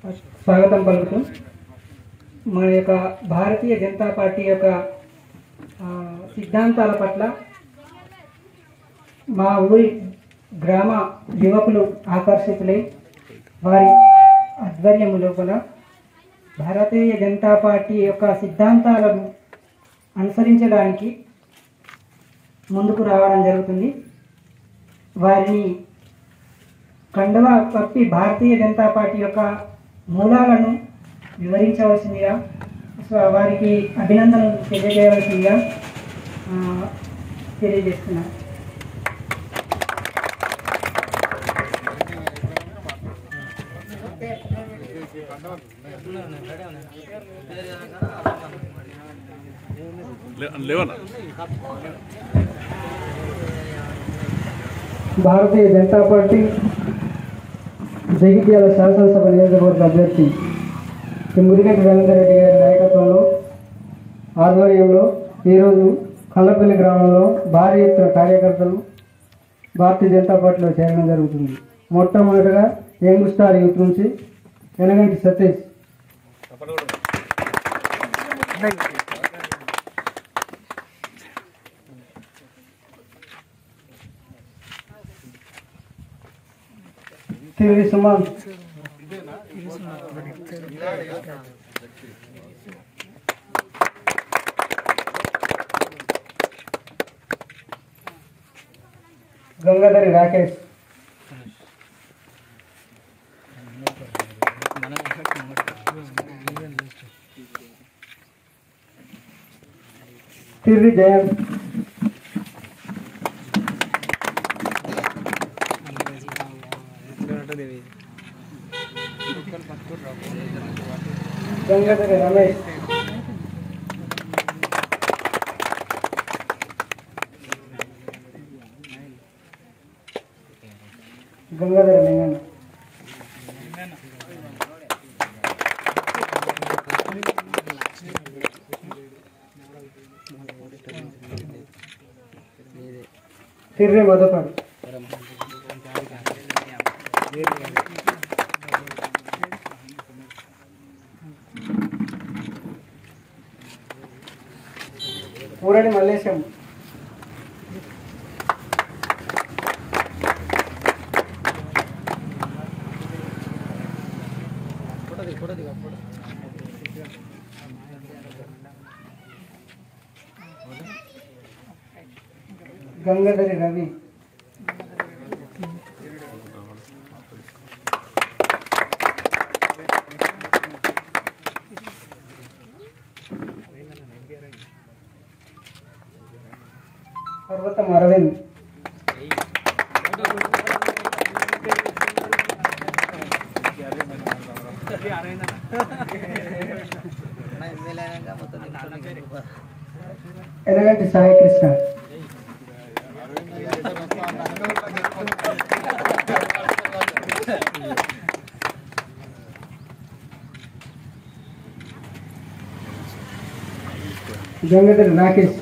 స్వాగతం పలుకుతూ మన యొక్క భారతీయ జనతా పార్టీ యొక్క ఆ, సిద్ధాంతాల పట్ల మా ఊరి గ్రామ యువకులు ఆకర్షితులై వారి ఆధ్వర్యము లోపల భారతీయ జనతా పార్టీ యొక్క సిద్ధాంతాలను అనుసరించడానికి ముందుకు రావడం జరుగుతుంది వారిని కండువా కప్పి భారతీయ జనతా పార్టీ యొక్క మూలాలను వివరించవలసిందిగా సో వారికి అభినందనలు తెలియజేయవలసిందిగా ఆ, తెలియజేస్తున్నాను లేవనా భారతీయ జనతా పార్టీ జగిత్యాల శాసనసభ నియోజకవర్గ అభ్యర్థి శ్రీ మురిగంటి రవీందర్ రెడ్డి గారి నాయకత్వంలో ఆధ్వర్యంలో ఈరోజు కల్లపల్లి గ్రామంలో భారీ ఎత్తున కార్యకర్తలు భారతీయ జనతా పార్టీలో చేరడం జరుగుతుంది మొట్టమొదటిగా యంగ్ స్టార్ యూత్ నుంచి వెనగంటి సతీష్ తిరిగి సుమన్ గంగాధరి రాకేష్ తిరిగి జయంత్ గంగాధరి రమేష్ గంగాధరి లింగన్న తిర్రి మదపాడు ఊరడి మల్లేశం గంగాధరి రవి పర్వతం అరవింద్ ఎనగంటి సాయి కృష్ణ గంగాధరి రాకేష్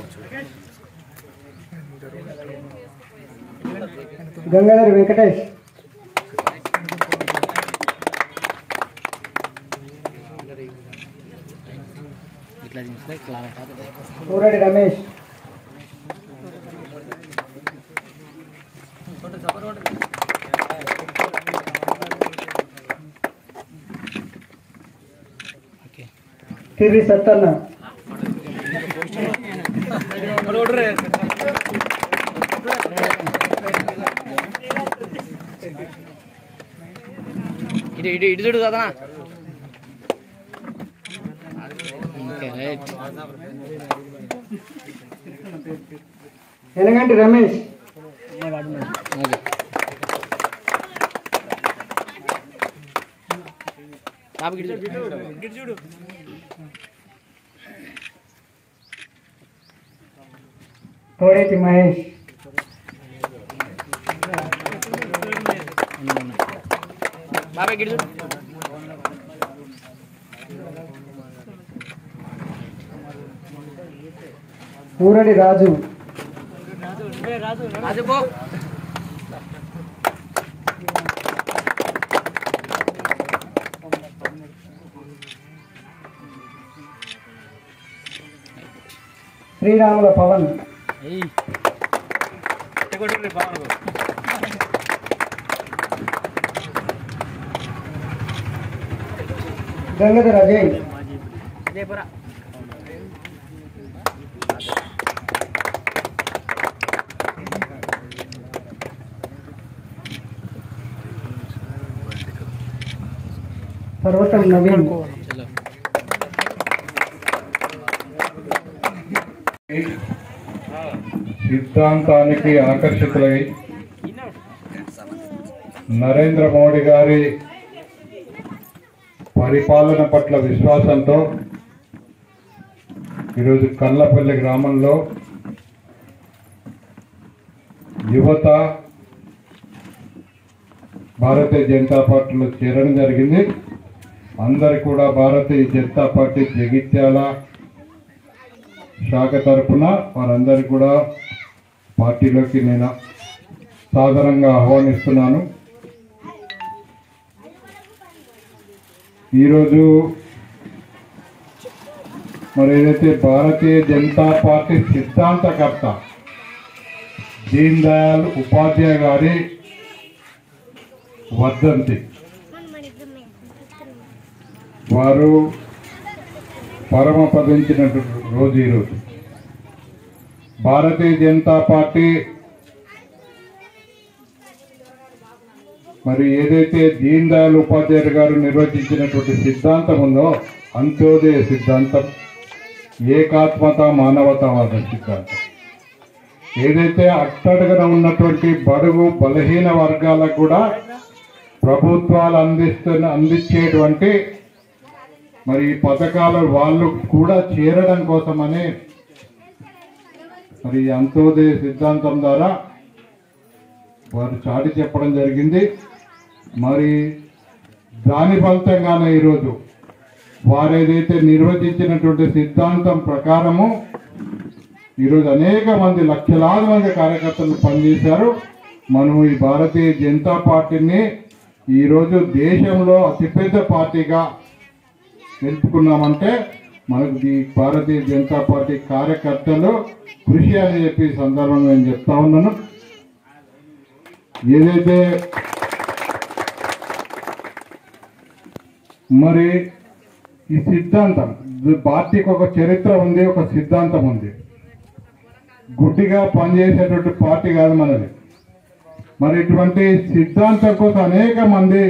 గంగాధరి వెంకటేష్ ఊరడి రమేష్ తిరిగి సత్తన్న ఇటు ఇటు ఇటు చూడు కదా okay right Enaganti Ramesh okay topic ఇటు చూడు ఇటు చూడు తోడేటి మహేష్ బాబాయ్ ఇటు చూడు ఊరడి రాజు రాజు పో శ్రీరాముల పవన్ గంగధర అజయ్ పర్వతం నవీన్ చలో సిద్ధాంతానికి ఆకర్షితులై నరేంద్ర మోడీ గారి పరిపాలన పట్ల విశ్వాసంతో ఈరోజు కల్లపల్లి గ్రామంలో యువత భారతీయ జనతా పార్టీలో చేరడం జరిగింది అందరు కూడా భారతీయ జనతా పార్టీ జగిత్యాల శాఖ తరపున వారందరికీ కూడా పార్టీలోకి నేను సాధారణంగా ఆహ్వానిస్తున్నాను ఈరోజు మరి ఏదైతే భారతీయ జనతా పార్టీ సిద్ధాంతకర్త దీన్ దయాళ్ ఉపాధ్యాయ గారి వర్ధంతి వారు పరమపదించినటువంటి రోజు ఈరోజు భారతీయ జనతా పార్టీ మరి ఏదైతే దీన్ దయాళ్ ఉపాధ్యాయుడు గారు నిర్వచించినటువంటి సిద్ధాంతం ఉందో అంత్యోదయ సిద్ధాంతం ఏకాత్మత మానవతావాద సిద్ధాంతం ఏదైతే అట్టడుగున ఉన్నటువంటి బడుగు బలహీన వర్గాలకు కూడా ప్రభుత్వాలు అందిస్తున్న అందించేటువంటి మరి ఈ పథకాలు వాళ్ళు కూడా చేరడం కోసమని మరి ఈ అంత్యోదయ సిద్ధాంతం ద్వారా వారు చాటి చెప్పడం జరిగింది మరి దాని ఫలితంగానే ఈరోజు వారు ఏదైతే నిర్వచించినటువంటి సిద్ధాంతం ప్రకారము ఈరోజు అనేక మంది లక్షలాది మంది కార్యకర్తలు పనిచేశారు మనం ఈ భారతీయ జనతా పార్టీని ఈరోజు దేశంలో అతిపెద్ద పార్టీగా నిలుపుకున్నామంటే మనకు ఈ భారతీయ జనతా పార్టీ కార్యకర్తలు కృషి అని చెప్పి ఈ సందర్భంగా నేను చెప్తా ఉన్నాను ఏదైతే మరి ఈ సిద్ధాంతం ఈ పార్టీకి ఒక చరిత్ర ఉంది ఒక సిద్ధాంతం ఉంది గుడ్డిగా పనిచేసేటువంటి పార్టీ కాదు మనది మరి ఇటువంటి సిద్ధాంతం కోసం అనేక మంది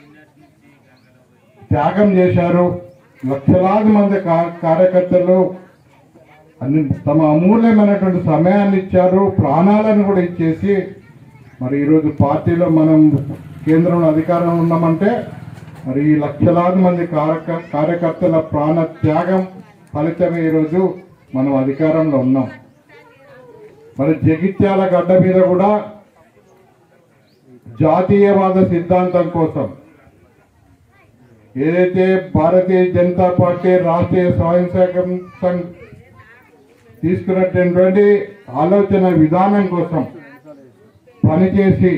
త్యాగం చేశారు లక్షలాది మంది కా- కార్యకర్తలు అన్ని తమ అమూల్యమైనటువంటి సమయాన్ని ఇచ్చారు ప్రాణాలను కూడా ఇచ్చేసి మరి ఈరోజు పార్టీలో మనం కేంద్రంలో అధికారంలో ఉన్నామంటే మరి ఈ లక్షలాది మంది కార్యక కార్యకర్తల ప్రాణ త్యాగం ఫలితమే ఈరోజు మనం అధికారంలో ఉన్నాం మరి జగిత్యాల గడ్డ మీద కూడా జాతీయవాద సిద్ధాంతం కోసం ఏదైతే భారతీయ జనతా పార్టీ రాష్ట్రీయ స్వయం సేవక సంఘ్ తీసుకున్నటువంటి ఆలోచన విధానం కోసం పనిచేసి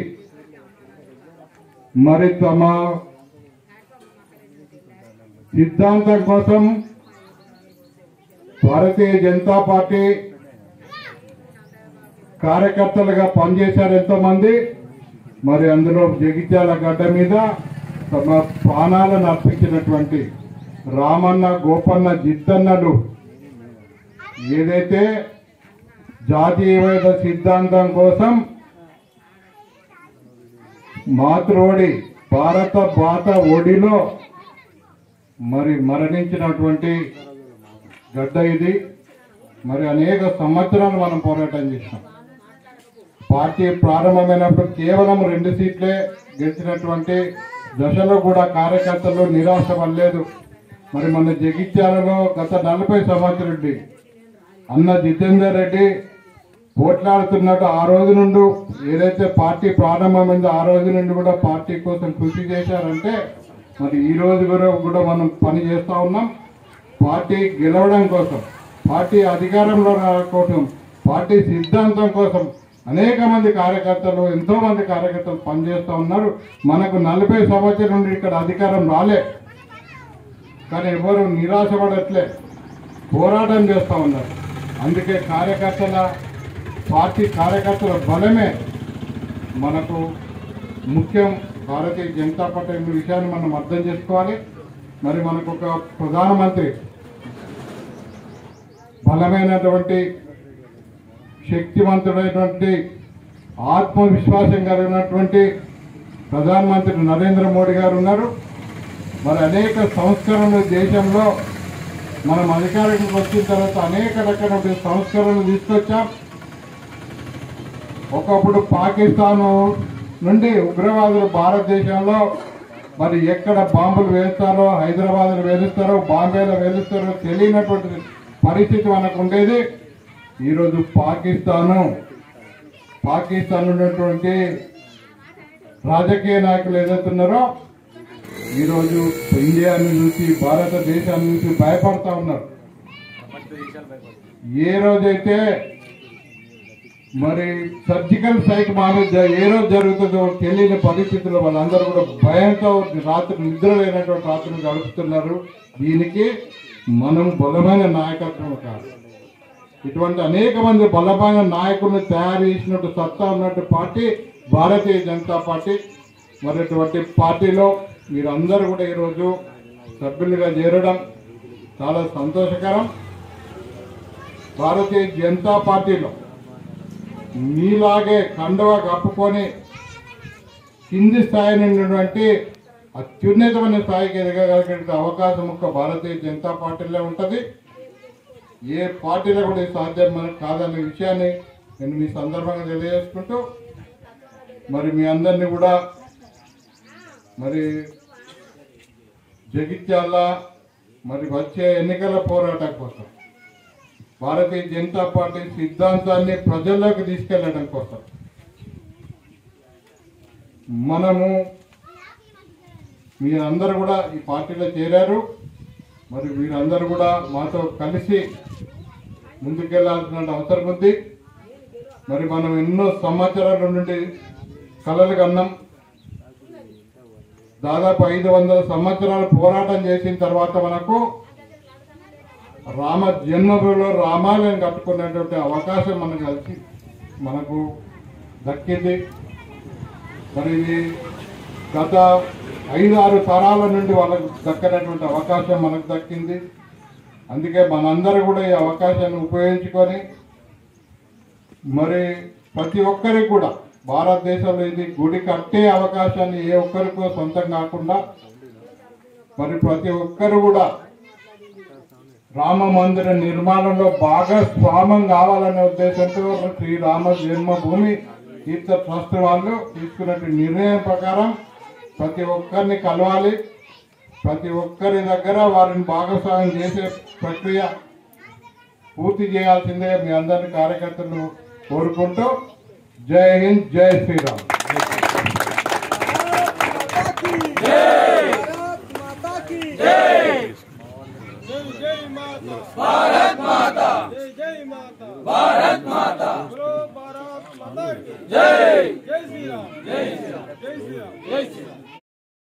మరి తమ సిద్ధాంతం కోసం భారతీయ జనతా పార్టీ కార్యకర్తలుగా పనిచేశారు ఎంతో మంది మరి అందులో జగిత్యాల గడ్డ మీద తమ ప్రాణాలను అర్పించినటువంటి రామన్న గోపన్న జిద్దన్నలు ఏదైతే జాతీయవాద సిద్ధాంతం కోసం మాతృడి భారత బాత ఒడిలో మరి మరణించినటువంటి గడ్డ ఇది మరి అనేక సంవత్సరాలు మనం పోరాటం చేసినాం పార్టీ ప్రారంభమైనప్పుడు కేవలం రెండు సీట్లే గెలిచినటువంటి దశలో కూడా కార్యకర్తలు నిరాశ పడలేదు మరి మన జగిత్యాలలో గత నలభై సంవత్సరాల నుండి అన్న జితేందర్ రెడ్డి పోట్లాడుతున్నట్టు ఆ రోజు నుండి ఏదైతే పార్టీ ప్రారంభమైందో ఆ రోజు నుండి కూడా పార్టీ కోసం కృషి చేశారంటే మరి ఈ రోజు కూడా కూడా మనం పని చేస్తా ఉన్నాం పార్టీ గెలవడం కోసం పార్టీ అధికారంలో రావడం కోసం పార్టీ సిద్ధాంతం కోసం అనేక మంది కార్యకర్తలు ఎంతో మంది కార్యకర్తలు పనిచేస్తూ ఉన్నారు మనకు నలభై సంవత్సరం నుండి ఇక్కడ అధికారం రాలే కానీ ఎవరు నిరాశపడట్లే పోరాటం చేస్తూ ఉన్నారు అందుకే కార్యకర్తల పార్టీ కార్యకర్తల బలమే మనకు ముఖ్యం భారతీయ జనతా పార్టీ అనే విషయాన్ని మనం అర్థం చేసుకోవాలి మరి మనకు ఒక ప్రధానమంత్రి బలమైనటువంటి శక్తివంతుడైనటువంటి ఆత్మవిశ్వాసం కలిగినటువంటి ప్రధానమంత్రి నరేంద్ర మోడీ గారు ఉన్నారు మరి అనేక సంస్కరణలు దేశంలో మనం అధికారంలోకి వచ్చిన తర్వాత అనేక రకాల సంస్కరణలు తీసుకొచ్చాం ఒకప్పుడు పాకిస్తాన్ నుండి ఉగ్రవాదులు భారతదేశంలో మరి ఎక్కడ బాంబులు వేస్తారో హైదరాబాద్లో వేలుస్తారో బాంబేలో వేలుస్తారో తెలియనటువంటి పరిస్థితి మనకు ఉండేది ఈరోజు పాకిస్తాను పాకిస్తాన్ ఉన్నటువంటి రాజకీయ నాయకులు ఏదైతున్నారో ఈరోజు ఇండియాని చూసి భారతదేశాన్ని చూసి భయపడతా ఉన్నారు ఏ రోజైతే మరి సర్జికల్ స్ట్రైక్ మానే జ- ఏ రోజు జరుగుతుందో తెలియని పరిస్థితుల్లో వాళ్ళందరూ కూడా భయంతో రాత్రి నిద్ర లేనటువంటి రాత్రులు గడుపుతున్నారు దీనికి మనం బలమైన నాయకత్వం కాదు ఇటువంటి అనేక మంది బలమైన నాయకులను తయారు చేసినట్టు సత్తా ఉన్నట్టు పార్టీ భారతీయ జనతా పార్టీ మరి ఇటువంటి పార్టీలో మీరందరూ కూడా ఈరోజు సభ్యులుగా చేరడం చాలా సంతోషకరం భారతీయ జనతా పార్టీలో మీలాగే కండవ కప్పుకొని కింది స్థాయి నుండి ఉన్నటువంటి అత్యున్నతమైన స్థాయికి ఎదగగలిగే అవకాశం ఒక్క భారతీయ జనతా పార్టీలో ఉంటుంది ఏ పార్టీలో కూడా ఇది సాధ్యం మనకు కాదనే విషయాన్ని నేను మీ సందర్భంగా తెలియజేసుకుంటూ మరి మీ అందరినీ కూడా మరి జగిత్యాల మరి వచ్చే ఎన్నికల పోరాటం కోసం భారతీయ జనతా పార్టీ సిద్ధాంతాన్ని ప్రజల్లోకి తీసుకెళ్లడం కోసం మనము మీరందరూ కూడా ఈ పార్టీలో చేరారు మరి మీరందరూ కూడా మాతో కలిసి ముందుకెళ్లాల్సిన అవసరం ఉంది మరి మనం ఎన్నో సంవత్సరాల నుండి కలలు కన్నాం దాదాపు ఐదు వందల సంవత్సరాలు పోరాటం చేసిన తర్వాత మనకు రామ జన్మభూమిలో రామాలయం కట్టుకునేటువంటి అవకాశం మనకు కలిసి మనకు దక్కింది మరి ఇది గత ఐదు ఆరు తరాల నుండి వాళ్ళకు దక్కనటువంటి అవకాశం మనకు దక్కింది అందుకే మనందరూ కూడా ఈ అవకాశాన్ని ఉపయోగించుకొని మరి ప్రతి ఒక్కరికి కూడా భారతదేశంలో ఇది గుడి కట్టే అవకాశాన్ని ఏ ఒక్కరికో సొంతం కాకుండా మరి ప్రతి ఒక్కరు కూడా రామ మందిర నిర్మాణంలో భాగస్వామం కావాలనే ఉద్దేశంతో శ్రీరామ జన్మభూమి తీర్థ ట్రస్ట్ వాళ్ళు తీసుకున్న నిర్ణయం ప్రకారం ప్రతి ఒక్కరిని కలవాలి ప్రతి ఒక్కరి దగ్గర వారిని భాగస్వామ్యం చేసే ప్రక్రియ పూర్తి చేయాల్సిందే మీ అందరి కార్యకర్తలను కోరుకుంటూ జై హింద్ జై శ్రీరామ్ भारत माता जय जय माता भारत माता बोलो भारत माता की जय जय श्री राम जय श्री राम जय श्री राम जय श्री राम